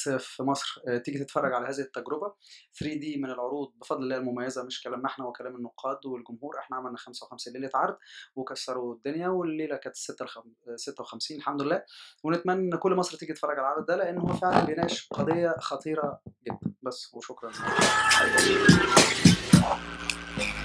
الناس في مصر آه، تيجي تتفرج على هذه التجربه 3 دي من العروض بفضل الله المميزه مش كلامنا احنا وكلام النقاد والجمهور احنا عملنا 55 ليله عرض وكسروا الدنيا والليله كانت 56 الحمد لله ونتمنى ان كل مصر تيجي تتفرج على العرض ده لان هو فعلا بيناقش قضيه خطيره جدا بس وشكرا